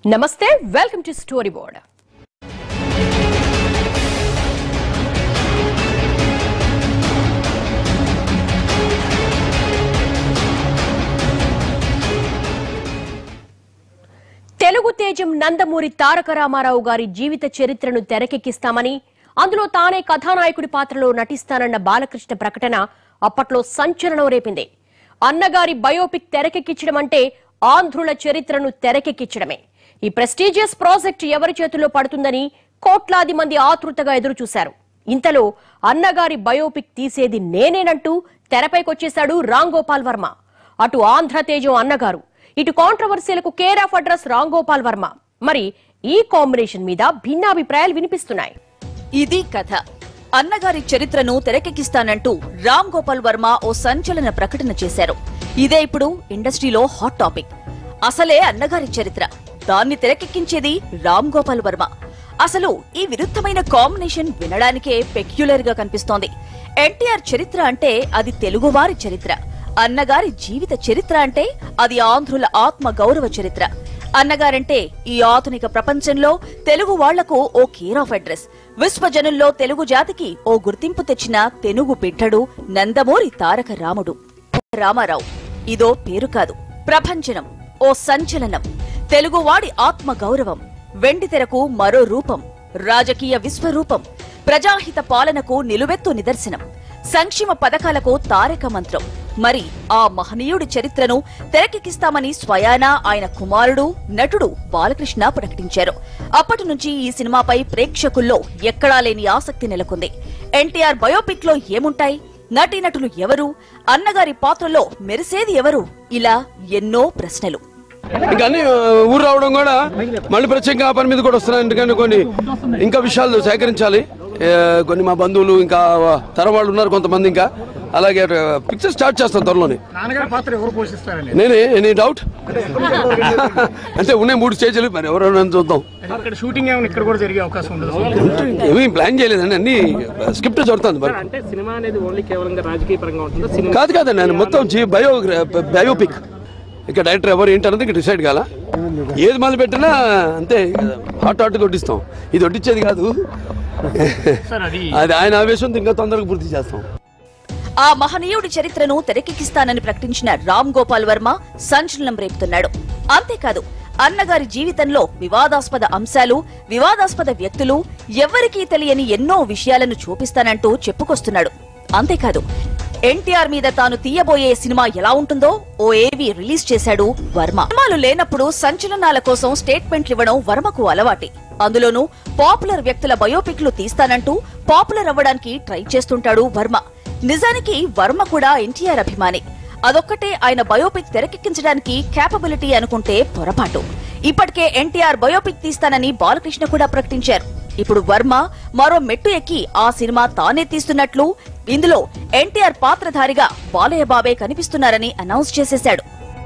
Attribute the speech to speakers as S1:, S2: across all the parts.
S1: నమస్తే welcome to story board Telugu తేజం నందమూరి తారక రామారావు గారి జీవిత చరిత్రను తెరకెక్కిస్తామని అందులో తానే కథానాయకుడి పాత్రలో నటిస్తానన్న బాలకృష్ణ ప్రకటన అప్పట్లో సంచలనం రేపింది అన్నగారి బయోపిక్ తెరకెక్కించడం అంటే ఆంధ్రుల చరిత్రను తెరకెక్కించడమే ఈ ప్రెస్టీజియస్ ప్రాజెక్ట్ ఎవరి చేతుల్లో పడుతుందని కోట్లాది మంది ఆతృతగా ఎదురుచూశారు ఇంతలో అన్నగారి బయోపిక్ తీసేది నేనేనంటూ తెరపైకొచ్చేశాడు రామ్ గోపాల్ వర్మ అటు ఆంధ్ర తేజం అన్నగారు ఇటు కాంట్రవర్సీలకు care of address Ram Gopal Varma మరి ఈ కాంబినేషన్ మీద భిన్నాభిప్రాయాలు వినిపిస్తున్నాయి
S2: ఇది కథ అన్నగారి చరిత్రను తెరకెక్కిస్తానంటూ రామ్ గోపాల్ వర్మ ఓ సంచలన ప్రకటన చేశారు ఇదే ఇప్పుడు ఇండస్ట్రీలో హాట్ టాపిక్ అసలే అన్నగారి చరిత్ర దాన్ని తెరకెక్కించేది రామ్ గోపాల్ వర్మ అసలు ఈ విరుద్ధమైన కాంబినేషన్ వినడానికే పెక్యులర్ గా కనిపిస్తోంది ఎన్టీఆర్ చరిత్ర అంటే అది తెలుగువారి చరిత్ర అన్నగారి జీవిత చరిత్ర అంటే అది ఆంధ్రుల ఆత్మ గౌరవ చరిత్ర అన్నగారంటే ఈ ఆధునిక ప్రపంచంలో తెలుగు వాళ్లకు ఓ కేర్ ఆఫ్ అడ్రస్ విశ్వజనుల్లో తెలుగు జాతికి ఓ గుర్తింపు తెచ్చిన తెనుగు బిడ్డడు నందమూరి తారక రాముడు రామారావు ఇదో పేరు కాదు ప్రభంజనం ఓ సంచలనం తెలుగువాడి ఆత్మ గౌరవం వెండితెరకు మరో రూపం రాజకీయ విశ్వరూపం ప్రజాహిత పాలనకు నిలువెత్తు నిదర్శనం సంక్షేమ పథకాలకు తారక మంత్రం మరి ఆ మహనీయుడి చరిత్రను తెరకెక్కిస్తామని స్వయానా ఆయన కుమారుడు నటుడు బాలకృష్ణ ప్రకటించారు అప్పటి నుంచి ఈ సినిమాపై ప్రేక్షకుల్లో ఎక్కడా లేని ఆసక్తి నెలకొంది ఎన్టీఆర్ బయోపిక్ లో ఏముంటాయి నటీనటులు ఎవరు అన్నగారి పాత్రలో మెరిసేది ఎవరు ఇలా ఎన్నో ప్రశ్నలు
S3: ఇంకా అన్ని ఆ, ఊరు రావడం కూడా మళ్ళీ ప్రత్యేకంగా ఆ పని మీద కూడా వస్తున్నాయి ఎందుకంటే కొన్ని ఇంకా విషయాలు సేకరించాలి ఏ, కొన్ని మా బంధువులు ఇంకా తర వాళ్ళు ఉన్నారు కొంతమంది ఇంకా అలాగే పిక్చర్ స్టార్ట్ చేస్తాం త్వరలోనే
S4: నాన్నగారి పాత్ర ఎవరు పోషిస్తారని
S3: నేనే ఎనీ డౌట్ అంటే ఉన్నాయి మూడు స్టేజ్లు మరి ఎవరైనా చూద్దాం
S4: ఇక్కడ షూటింగ్ ఏమైనా ఇక్కడ కూడా జరిగే అవకాశం ఉండదు
S3: ఏమీ ప్లాన్ చేయలేదండి అన్ని స్క్రిప్ట్ చదువుతుంది మరి
S5: అంటే సినిమా అనేది ఓన్లీ కేవలంగా రాజకీయ పరంగా ఉంటుందా సినిమా
S3: కాదు కాదండి నేను మొత్తం జీ బయో బయోపిక్ ఇక డైరెక్టర్ ఎవరు ఏంటి అన్నది డిసైడ్ కాల ఏది మొదలు పెట్టినా అంతే హాట్ హాట్ కొట్టిస్తాం ఇది వడ్డించేది కాదు
S4: సార్ అది
S3: అది ఆయన ఆవేశం ఇంకా తొందరగా పూర్తి చేస్తాం
S2: ఆ మహనీయుడి చరిత్రను తెరకెక్కిస్తానని ప్రకటించిన రామ్ గోపాల్ వర్మ సంచలనం రేపుతున్నాడు అంతేకాదు అన్నగారి జీవితంలో వివాదాస్పద అంశాలు వివాదాస్పద వ్యక్తులు ఎవ్వరికీ తెలియని ఎన్నో విషయాలను చూపిస్తానంటూ చెప్పుకొస్తున్నాడు అంతేకాదు ఎన్టీఆర్ మీద తాను తీయబోయే సినిమా ఎలా ఉంటుందో ఓ ఏవి రిలీజ్ చేశాడు వర్మ సినిమాలు లేనప్పుడు సంచలనాల కోసం స్టేట్మెంట్లు ఇవ్వడం వర్మకు అలవాటే అందులోనూ పాపులర్ వ్యక్తుల బయోపిక్లు తీస్తానంటూ పాపులర్ అవ్వడానికి ట్రై చేస్తుంటాడు వర్మ నిజానికి వర్మ కూడా ఎన్టీఆర్ అభిమాని అదొక్కటే ఆయన బయోపిక్ తెరకెక్కించడానికి క్యాపబిలిటీ అనుకుంటే పొరపాటు ఇప్పటికే ఎన్టీఆర్ బయోపిక్ తీస్తానని బాలకృష్ణ కూడా ప్రకటించారు ఇప్పుడు వర్మ మరో మెట్టు ఎక్కి ఆ సినిమా తానే తీస్తున్నట్లు ఇందులో ఎన్టీఆర్ పాత్రధారిగా బాలయ్య బాబే కనిపిస్తున్నారని అనౌన్స్ చేసేశాడు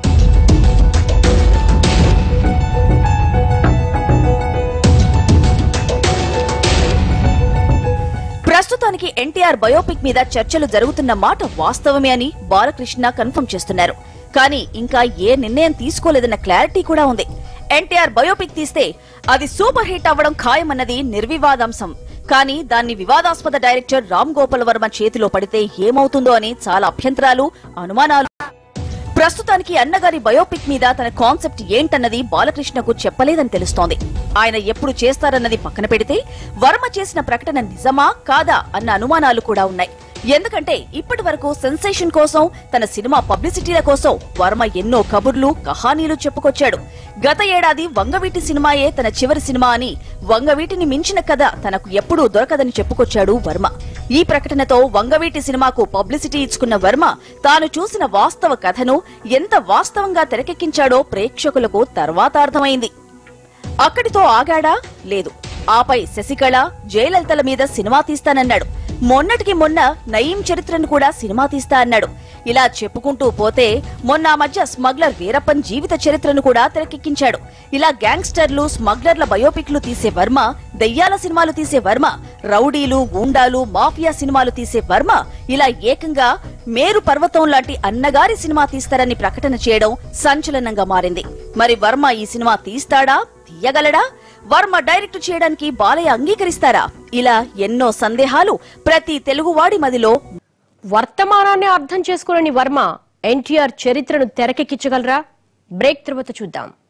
S2: ప్రస్తుతానికి ఎన్టీఆర్ బయోపిక్ మీద చర్చలు జరుగుతున్న మాట వాస్తవమే అని బాలకృష్ణ కన్ఫర్మ్ చేస్తున్నారు కానీ ఇంకా ఏ నిర్ణయం తీసుకోలేదన్న క్లారిటీ కూడా ఉంది ఎన్టీఆర్ బయోపిక్ తీస్తే అది సూపర్ హిట్ అవ్వడం ఖాయమన్నది నిర్వివాదాంశం కానీ దాన్ని వివాదాస్పద డైరెక్టర్ రామ్ గోపాల్ వర్మ చేతిలో పడితే ఏమవుతుందో అని చాలా అభ్యంతరాలు అనుమానాలు ప్రస్తుతానికి అన్నగారి బయోపిక్ మీద తన కాన్సెప్ట్ ఏంటన్నది బాలకృష్ణకు చెప్పలేదని తెలుస్తోంది ఆయన ఎప్పుడు చేస్తారన్నది పక్కన పెడితే వర్మ చేసిన ప్రకటన నిజమా కాదా అన్న అనుమానాలు కూడా ఉన్నాయి ఎందుకంటే ఇప్పటి వరకు సెన్సేషన్ కోసం తన సినిమా పబ్లిసిటీల కోసం వర్మ ఎన్నో కబుర్లు కహానీలు చెప్పుకొచ్చాడు గత ఏడాది వంగవీటి సినిమాయే తన చివరి సినిమా అని వంగవీటిని మించిన కథ తనకు ఎప్పుడూ దొరకదని చెప్పుకొచ్చాడు వర్మ ఈ ప్రకటనతో వంగవీటి సినిమాకు పబ్లిసిటీ ఇచ్చుకున్న వర్మ తాను చూసిన వాస్తవ కథను ఎంత వాస్తవంగా తెరకెక్కించాడో ప్రేక్షకులకు తర్వాత అర్థమైంది అక్కడితో ఆగాడా లేదు ఆపై శశికళ జయలలితల మీద సినిమా తీస్తానన్నాడు మొన్నటికి మొన్న నయీం చరిత్రను కూడా సినిమా తీస్తా అన్నాడు ఇలా చెప్పుకుంటూ పోతే మొన్న ఆ మధ్య స్మగ్లర్ వీరప్పన్ జీవిత చరిత్రను కూడా తెరకెక్కించాడు ఇలా గ్యాంగ్స్టర్లు స్మగ్లర్ల బయోపిక్లు తీసే వర్మ దెయ్యాల సినిమాలు తీసే వర్మ రౌడీలు గూండాలు మాఫియా సినిమాలు తీసే వర్మ ఇలా ఏకంగా మేరు పర్వతం లాంటి అన్నగారి సినిమా తీస్తారని ప్రకటన చేయడం సంచలనంగా మారింది మరి వర్మ ఈ సినిమా తీస్తాడా తీయగలడా వర్మ డైరెక్ట్ చేయడానికి బాలయ్య అంగీకరిస్తారా ఇలా ఎన్నో సందేహాలు ప్రతి తెలుగువాడి మదిలో
S1: వర్తమానాన్ని అర్థం చేసుకోలేని వర్మ ఎన్టీఆర్ చరిత్రను తెరకెక్కించగలరా బ్రేక్ తర్వాత చూద్దాం